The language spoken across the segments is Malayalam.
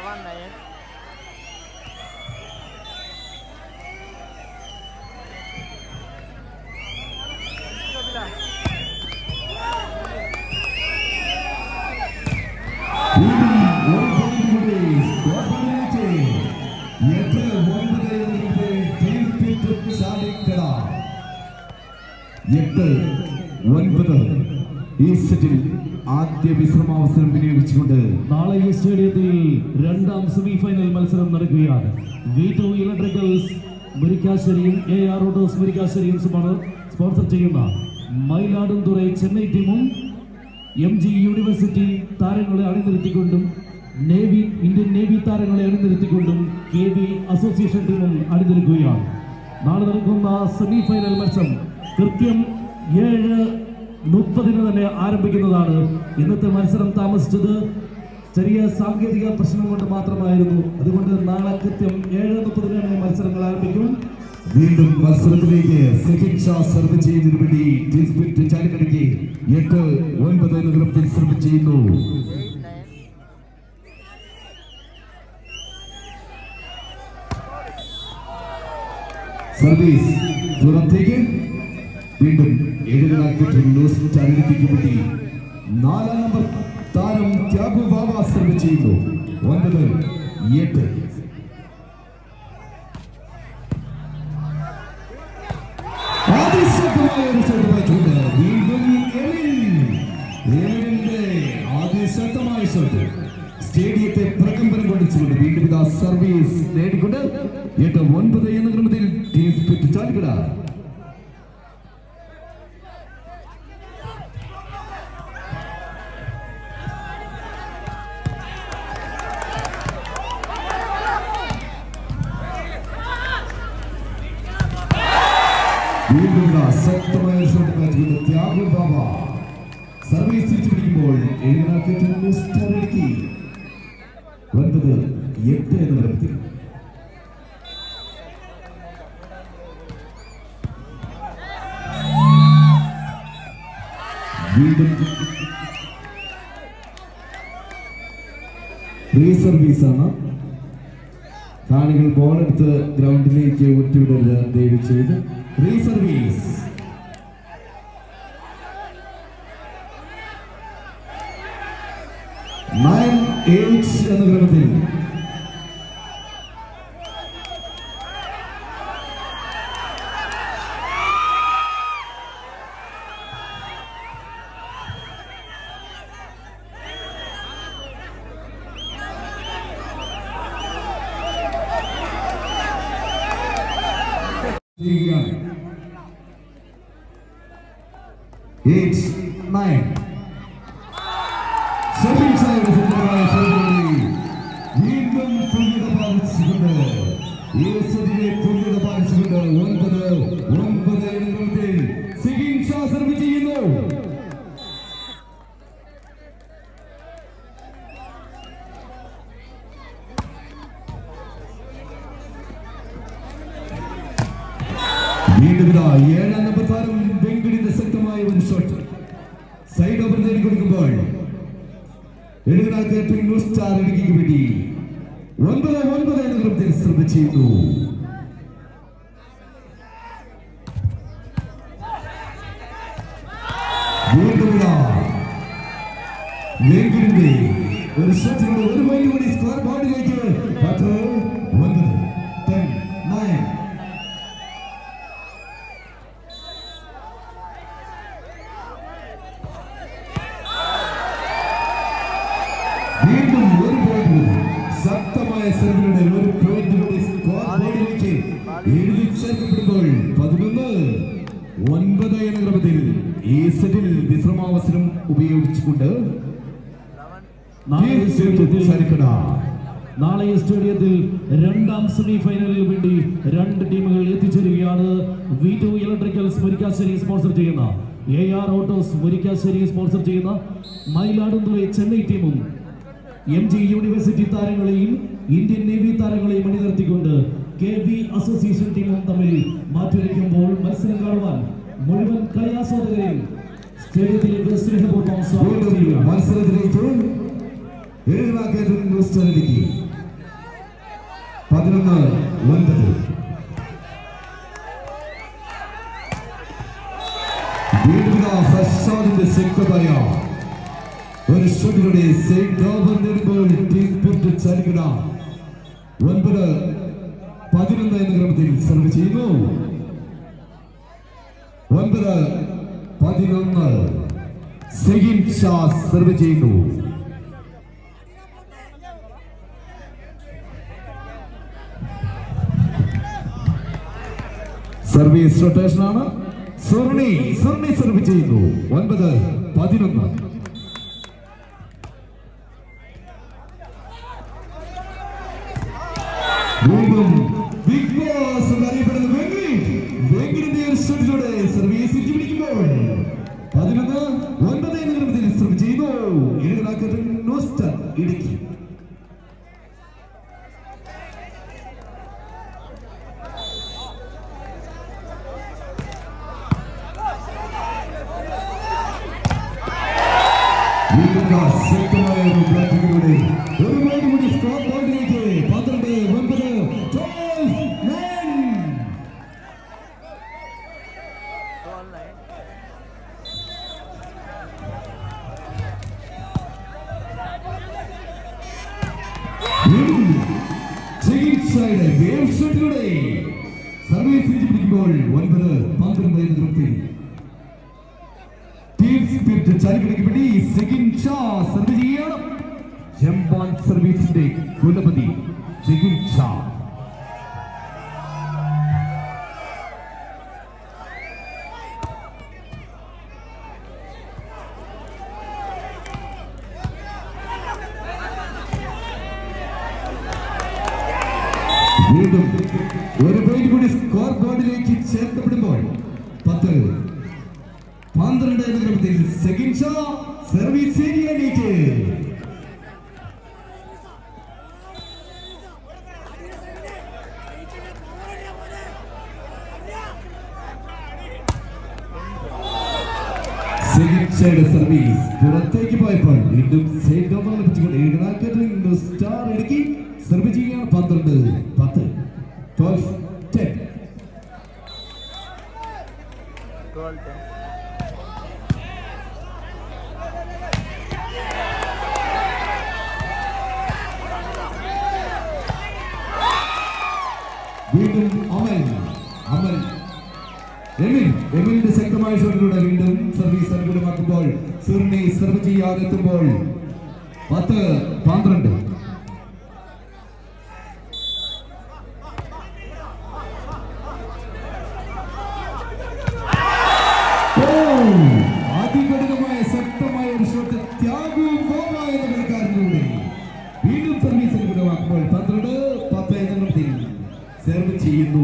one nine. എട്ട് ഒൻപത് ഈ സെറ്റിൽ ആദ്യ വിശ്രമാവസരം വിനിയോഗിച്ചുകൊണ്ട് നാളെ ഈ സ്റ്റേഡിയത്തിൽ രണ്ടാം സെമി ഫൈനൽ മത്സരം നടക്കുകയാണ് വി ടു ഇലക്ട്രിക്കൽസ് മുരിക്കാശ്ശേരിയും എ ആർ ഓട്ടോസ് മുരിക്കാശ്ശേരിയുമാണ് സ്പോൺസർ ചെയ്യുന്ന മയിലാടുംതുറൈ ചെന്നൈ ടീമും എം ജി യൂണിവേഴ്സിറ്റി താരങ്ങളെ അണിനിരത്തിക്കൊണ്ടും നേവി ഇന്ത്യൻ നേവി താരങ്ങളെ അണിനിരത്തിക്കൊണ്ടും കെ വി അസോസിയേഷൻ ടീമും അണിനിരക്കുകയാണ് നാളെ നടക്കുന്ന സെമി ഫൈനൽ മത്സരം കൃത്യം ഏഴ് മുപ്പതിന് തന്നെ ആരംഭിക്കുന്നതാണ് ഇന്നത്തെ മത്സരം താമസിച്ചത് ചെറിയ സാങ്കേതിക പ്രശ്നം കൊണ്ട് മാത്രമായിരുന്നു അതുകൊണ്ട് നാളെ കൃത്യം ഏഴ് മുപ്പതിന് തന്നെ മത്സരങ്ങൾ ആരംഭിക്കും വീണ്ടും മത്സരത്തിലേക്ക് സെക്കൻഡ് ഷാ സർവ് ചെയ്യുന്നതിന് വേണ്ടി ടീം സ്പിരിറ്റ് ചാലിക്കടിക്ക് എട്ട് ഒൻപത് എന്ന ക്രമത്തിൽ സർവ് ചെയ്യുന്നു Eight nine. സർവീസ് പുറത്തേക്ക് വീണ്ടും ഏഴുകളാക്കിയിട്ട് ലൂസ് ചാലിക്കടിക്ക് വേണ്ടി നാലാം നമ്പർ താരം ത്യാഗു ബാബ സർവ് ചെയ്യുന്നു ഒൻപത് എട്ട് അതിശക്തമായ ഒരു ഷോട്ടുമായിട്ടുണ്ട് വീണ്ടും എമിൻ എമിന്റെ അതിശക്തമായ ഷോട്ട് സ്റ്റേഡിയത്തെ പ്രകമ്പനം കൊണ്ടിച്ചുകൊണ്ട് വീണ്ടും ഇതാ സർവീസ് നേടിക്കൊണ്ട് എട്ട് ഒൻപത് എന്ന ക്രമത്തിൽ ടീം സ്പിറ്റ് ചാലിക്കട വീണ്ടും ഇതാ ശക്തമായ ഷോട്ട് മാച്ചുകൊണ്ട് ത്യാഗു ബാബ സർവീസ് തിരിച്ചു പിടിക്കുമ്പോൾ എഴുതാക്കിയിട്ട് സ്റ്റാർ ഇടുക്കി ഒൻപത് എട്ട് എന്ന ക്രമത്തിൽ വീണ്ടും ഫ്രീ സർവീസ് ആണ് കാണികൾ ബോൾ എടുത്ത് ഗ്രൗണ്ടിലേക്ക് ഒറ്റുവിടരുത് ദയവ് ചെയ്ത് ഫ്രീ സർവീസ് നയൻ എയ്റ്റ് എന്ന ക്രമത്തിൽ ചെയ്യുകയാണ് എയ്റ്റ് നയൻ ഷെഫിൻ സാഹിബ് സുന്ദരമായ ശൈലിയിൽ വീണ്ടും തുല്യത പാലിച്ചുകൊണ്ട് ഈ സെറ്റിലെ തുല്യത പാലിച്ചുകൊണ്ട് ഒൻപത് ഒൻപത് എന്ന ക്രമത്തിൽ സിഗിൻ ഷാ സർവ് ചെയ്യുന്നു വീണ്ടും ഇതാ ഏഴാം നമ്പർ താരം വെങ്കിടിന്റെ ശക്തമായ ഒരു ഷോട്ട് സൈഡ് ഓവർ നേടിക്കൊടുക്കുമ്പോൾ എഴുതിനാൾക്ക് ന്യൂസ് സ്റ്റാർ ഇടുക്കിക്ക് വേണ്ടി ഒൻപത് ഒൻപത് എന്ന ക്രമത്തിൽ ശ്രദ്ധ ചെയ്യുന്നു വീണ്ടും ഇതാ വെങ്കിടിന്റെ ഒരു ഷോട്ടിലൂടെ ഒരു പോയിന്റ് കൂടി സ്കോർ ബോർഡിലേക്ക് പത്ത് ഒൻപത് ടെൻ നയൻ വീണ്ടും ഒരു പോയിന്റ് കൂടി ശക്തമായ സെർവിലൂടെ ഒരു പോയിന്റ് കൂടി സ്കോർ ബോർഡിലേക്ക് എഴുതി ചേർക്കപ്പെടുമ്പോൾ പതിനൊന്ന് ഒൻപത് എന്ന ക്രമത്തിൽ ഈ സെറ്റിൽ വിശ്രമാവസരം ഉപയോഗിച്ചുകൊണ്ട് നാളെ ഈ സ്റ്റേഡിയത്തിൽ ചരിക്കട നാളെ ഈ സ്റ്റേഡിയത്തിൽ രണ്ടാം സെമി ഫൈനലിന് വേണ്ടി രണ്ട് ടീമുകൾ എത്തിച്ചേരുകയാണ് V two electricals Murickassery sponsor ചെയ്യുന്ന A R autos Murickassery sponsor ചെയ്യുന്ന മയിലാടുംതുറൈ ചെന്നൈ ടീമും എം ജി യൂണിവേഴ്സിറ്റി താരങ്ങളെയും ഇന്ത്യൻ നേവി താരങ്ങളെയും അണിനിർത്തിക്കൊണ്ട് കെ വി അസോസിയേഷൻ ടീമും തമ്മിൽ മാറ്റുരയ്ക്കുമ്പോൾ മത്സരം കാണുവാൻ മുഴുവൻ കളിയാസ്വാദകരെയും സ്റ്റേഡിയത്തിലേക്ക് സ്നേഹപൂർവ്വം സ്വാഗതം വീണ്ടും ചെയ്യുക മത്സരത്തിലേക്ക് എഴുതിനാക്കേറ്റം ന്യൂസ് ചാനലിലേക്ക് പതിനൊന്ന് ഒൻപത് വീണ്ടും ഫസാദിന്റെ ശക്തമായ ഒരു ഷോട്ടിലൂടെ സെയിന്റ് ഓവർ നേടുമ്പോൾ ടീം സ്പിരിറ്റ് ചലിക്കട ഒൻപത് പതിനൊന്ന് എന്ന ക്രമത്തിൽ സർവ് ചെയ്യുന്നു ഒൻപത് പതിനൊന്ന് സെയിന്റ് ഷാ സർവ് ചെയ്യുന്നു സർവീസ് റൊട്ടേഷൻ ആണ് സുർണി സുർണി സർവ് ചെയ്യുന്നു ഒൻപത് പതിനൊന്ന് വീണ്ടും ബിഗ് ബോസ് എന്നറിയപ്പെടുന്ന വെങ്കി വെങ്കിന്റെ ഒരു ഷോട്ടിലൂടെ സർവീസ് പിടിക്കുമ്പോൾ പതിനൊന്ന് ഒൻപത് എന്ന ക്രമത്തിൽ സർവ് ചെയ്യുന്നു ഇടകളാക്കത്തിൽ നോസ്റ്റർ ഇടുക്കി വീണ്ടും ശക്തമായ ഒരു ബ്ലാക്കിലൂടെ ഒരു ഗോൾ കൂടി സ്കോർ ബോർഡിലേക്ക് പന്ത്രണ്ട് ഒൻപത് ട്വൽവ് നയൻ വീണ്ടും ചികിത്സയുടെ വേവ് ഷോട്ടിലൂടെ സർവീസ് പിടിക്കുമ്പോൾ ഒൻപത് പന്ത്രണ്ട് എന്ന ഗ്രൂപ്പിൽ ടീം സ്പിരിറ്റ് ചരിപ്പിടിക്ക് വേണ്ടി സെഗിൻ ഷാ സർവ് ചെയ്യണം ജംബാൻ സർവീസിന്റെ കുലപതി സെഗിൻ ഷാ വീണ്ടും ഒരു പോയിന്റ് കൂടി സ്കോർ ബോർഡിലേക്ക് ചേർക്കപ്പെടുമ്പോൾ പത്ത് പന്ത്രണ്ട് എന്ന ക്രമത്തിൽ സെക്കൻഡ് ഷോ സർവീസ് ഏരിയയിലേക്ക് സെക്കൻഡ് ഷോയുടെ സർവീസ് പുറത്തേക്ക് പോയപ്പോൾ വീണ്ടും സൈഡ് ഓവർ ലഭിച്ചുകൊണ്ട് ഏകനാക്കറ്റിൽ സ്റ്റാർ ഇടുക്കി സർവ് ചെയ്യാൻ പന്ത്രണ്ട് പത്ത് ട്വൽവ് ടെൻ വീണ്ടും അമൽ അമൽ എമിൻ എമിന്റെ ശക്തമായ ഷോട്ടിലൂടെ വീണ്ടും സർവീസ് അനുകൂലമാക്കുമ്പോൾ സുർണി സർവ് ചെയ്യാതെത്തുമ്പോൾ പത്ത് പന്ത്രണ്ട് ഓ, അതികഠിനമായ ശക്തമായ ഒരു ഷോട്ട് ത്യാഗു ഫോമ എന്ന കളിക്കാരനിലൂടെ വീണ്ടും സർവീസ് അനുകൂലമാക്കുമ്പോൾ പന്ത്രണ്ട് പത്ത് എന്ന ക്രമത്തിൽ സെർവ് ചെയ്യുന്നു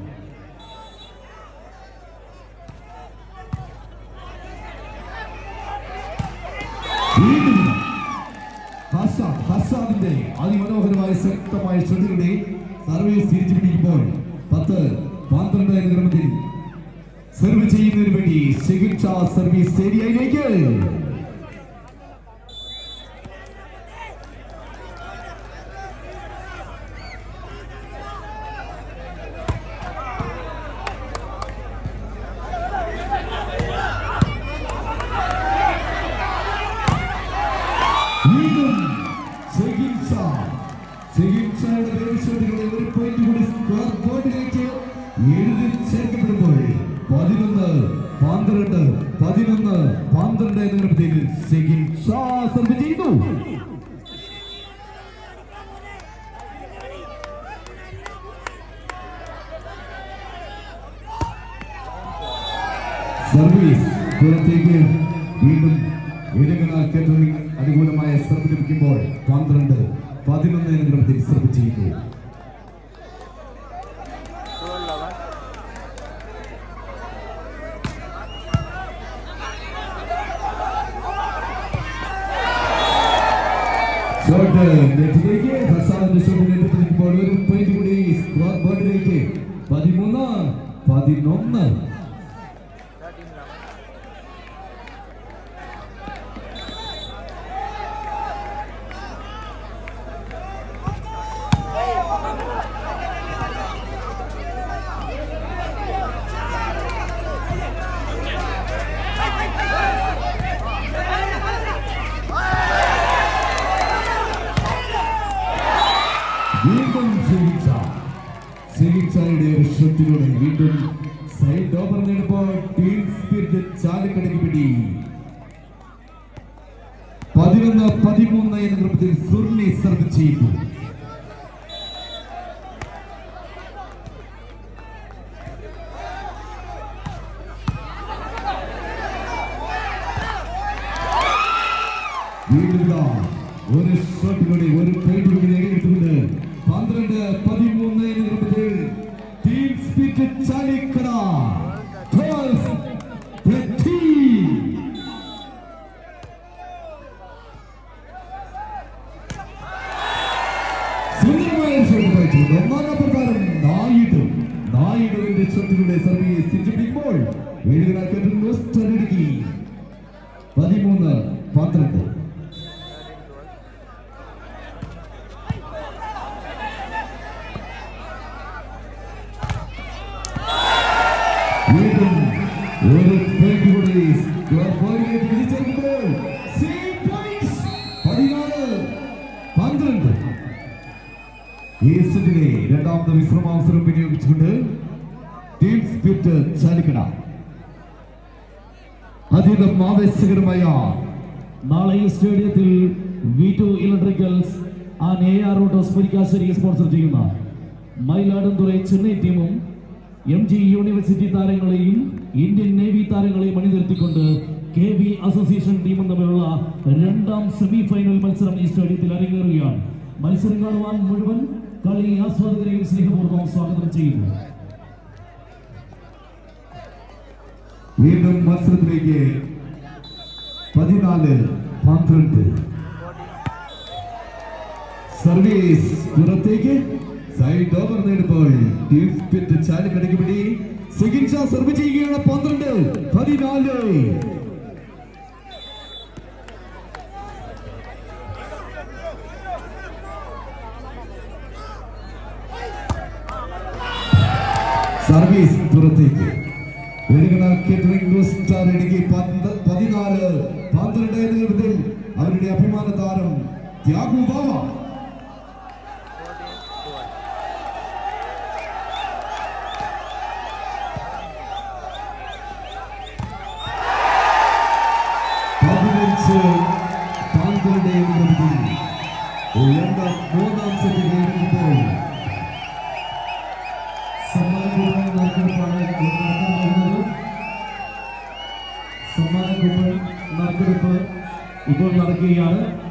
വീണ്ടും ഹസാദ് ഹസാദിന്റെ അതിമനോഹരമായ ശക്തമായ ഷോട്ടിലൂടെ സർവീസ് തിരിച്ചു പിടിക്കുമ്പോൾ പത്ത് പന്ത്രണ്ട് എന്ന ക്രമത്തിൽ സെർവ് ചെയ്യുന്നതിന് വേണ്ടി ചികിത്സ സർവീസ് ഏരിയയിലേക്ക് വീണ്ടും ചികിത്സ ചികിത്സയുടെ പേരുഷോട്ടുകളെ ഒരു പോയിന്റ് കൂടി സ്കോർ ബോർഡിലേക്ക് എഴുതി ചേർക്കപ്പെടുമ്പോൾ പതിനൊന്ന് പന്ത്രണ്ട് പതിനൊന്ന് പന്ത്രണ്ട് എന്ന ക്രമത്തിൽ ചികിത്സ സർവ് ചെയ്തു സർവീസ് പുറത്തേക്ക് വീണ്ടും ഇടങ്ങനാൽ കേറ്ററിംഗ് അനുകൂലമായ സർവ് ലഭിക്കുമ്പോൾ പന്ത്രണ്ട് പതിനൊന്ന് എന്ന ക്രമത്തിൽ സർവ് ചെയ്യുന്നു ഷോട്ട് നെറ്റിലേക്ക് ഹസാദിന്റെ ഷോട്ട് നെറ്റ് പിടിക്കുമ്പോൾ ഒരു പോയിന്റ് കൂടി സ്കോർ ബോർഡിലേക്ക് പതിമൂന്ന് പതിനൊന്ന് ഷോട്ടിലൂടെ വീണ്ടും സൈഡ് ഓവർ നേടുമ്പോൾ ടീം സ്പിരിറ്റ് ചാലിക്കടക്ക് പിടി പതിനൊന്ന് പതിമൂന്ന് എന്ന ഗ്രൂപ്പത്തിൽ സുർണി സർവ് ചെയ്തു വീണ്ടും ഇതാ ഒരു ഷോട്ട് കൂടി ഒരു പോയിന്റ് കൂടി നേടിയെടുത്തുകൊണ്ട് പന്ത്രണ്ട് പതിമൂന്ന് എന്ന ഗ്രൂപ്പത്തിൽ ടീം സ്പിരിറ്റ് ചാലിക്കട 12 13 സുന്ദരമായ ഷോട്ട് കളിച്ചുകൊണ്ട് ഒന്നാം പ്രകാരം നായിഡു നായിഡുവിന്റെ ഷോട്ടിലൂടെ സർവീസ് തിരിച്ചുപിടിക്കുമ്പോൾ വീടുകളാക്കി നോസ്റ്ററിടുക്കി പതിമൂന്ന് പന്ത്രണ്ട് വീണ്ടും ഒരു പോയിന്റ് കൂടി സ്കോർ പോയിന്റിലേക്ക് തിരിച്ചെത്തുമ്പോൾ same points. പതിനാല് പന്ത്രണ്ട് ഈ സെറ്റിലെ രണ്ടാമത്തെ വിശ്രമാവസരം വിനിയോഗിച്ചുകൊണ്ട് ടീം സ്പിറ്റ് ചാലിക്കട അധികം ആവേശകരമായ നാളെ ഈ സ്റ്റേഡിയത്തിൽ V two electricals and A R autos Murickassery sponsor ചെയ്യുന്ന മയിലാടുംതുറൈ ചെന്നൈ ടീമും എം ജി യൂണിവേഴ്സിറ്റി താരങ്ങളെയും ഇന്ത്യൻ നേവി താരങ്ങളെയും അണിനിരത്തിക്കൊണ്ട് കെ വി അസോസിയേഷൻ ടീമും തമ്മിലുള്ള രണ്ടാം സെമി ഫൈനൽ മത്സരം ഈ സ്റ്റേഡിയത്തിൽ അരങ്ങേറുകയാണ് മത്സരം കാണുവാൻ മുഴുവൻ കളി ആസ്വാദകരെയും സ്നേഹപൂർവ്വം സ്വാഗതം ചെയ്യുന്നു വീണ്ടും മത്സരത്തിലേക്ക് പതിനാല് പന്ത്രണ്ട് സർവീസ് പുറത്തേക്ക് സൈഡ് ഓവർ നേടുമ്പോൾ ടീം സ്പിറ്റ് ചാലിക്കടയ്ക്ക് പിടി സെക്കൻഡ് ഷാ സർവ് ചെയ്യുകയാണ് പന്ത്രണ്ട് പതിനാല് സർവീസ് പുറത്തേക്ക് വെറുകണ കേറ്ററിംഗ് ന്യൂസ് സ്റ്റാർ ഇടുക്കി പന്ത് പതിനാല് പന്ത്രണ്ട് എന്ന വിധത്തിൽ അവരുടെ അഭിമാന താരം ത്യാഗു ബാവ പതിനഞ്ച് പന്ത്രണ്ട് എന്ന വിധത്തിൽ രണ്ടാം മൂന്നാം സെറ്റ് നേടുമ്പോൾ സമ്മാനക്കുപ്പൻ നറുക്കെടുപ്പാണ് ഇപ്പോൾ നടക്കാൻ പോകുന്നത് സമ്മാനക്കുപ്പൻ നറുക്കെടുപ്പ് ഇപ്പോൾ നടക്കുകയാണ്